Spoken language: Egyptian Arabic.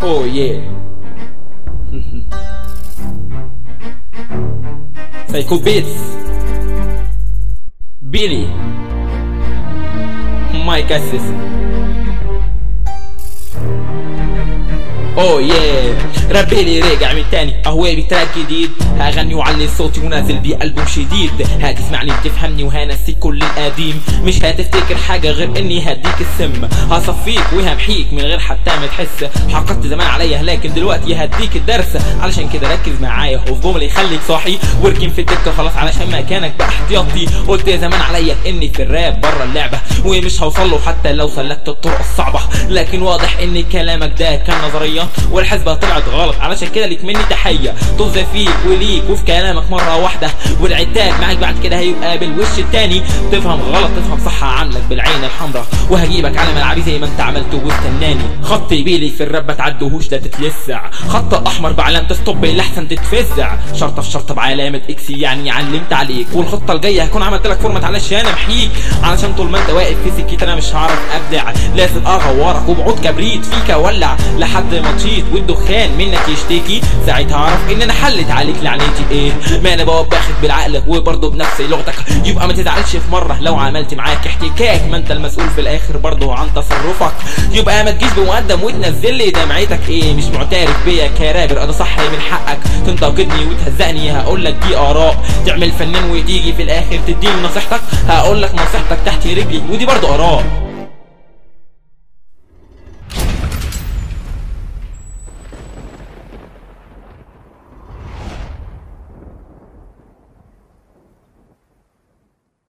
Oh yeah. Psycho Beats. Billy. Mike Assis. اوه ياه ربيلي راجع من تاني اهوالي تراك جديد هغني وعلي صوتي ونازل بيه ألبوم شديد هتسمعني وتفهمني وهنسيك كل القديم مش هتفتكر حاجة غير اني هديك السم هصفيك وهمحيك من غير حتى ما تحس حقدت زمان عليا لكن دلوقتي هديك الدرس علشان كده ركز معايا وفي جملة يخليك صاحي واركن في الدكة خلاص علشان مكانك بقى احتياطي قلت زمان عليا اني في الراب بره اللعبة ومش هوصل له حتى لو سلكت الطرق الصعبة لكن واضح ان كلامك ده كان نظريا والحسبة طلعت غلط علشان كده ليك مني تحية طز فيك وليك وفي كلامك مرة واحدة والعتاب معاك بعد كده هيبقى بالوش التاني تفهم غلط تفهم صح عاملك بالعين الحمراء وهجيبك على ملعبي زي ما انت عملت واستناني خط بيلي في الراب ما تعدهوش ده تتلسع خط احمر بعلامة ستوب لحسن تتفزع شرطة في شرطة بعلامة اكس يعني علمت عليك والخطة الجاية هكون عملت لك فورمات علشان امحيك علشان طول ما انت واقف في سكتي انا مش هعرف ابدع لازم اغورك وبعود كبريت فيك اولع لحد ما تشيط والدخان منك يشتكي ساعتها اعرف ان انا حلت عليك لعنتي ايه ما انا بوبخك بالعقل وبرضه بنفس لغتك يبقى ما تزعلش في مره لو عملت معاك احتكاك ما انت المسؤول في الاخر برضه عن تصرفك يبقى ما تجيش بمقدم وتنزل لي دمعتك ايه مش معترف بيا كرابر انا صح من حقك تنتقدني وتهزقني هقول لك دي اراء تعمل فنان وتيجي في الاخر تديني نصيحتك هقول لك نصيحتك تحت رجلي ودي برضه اراء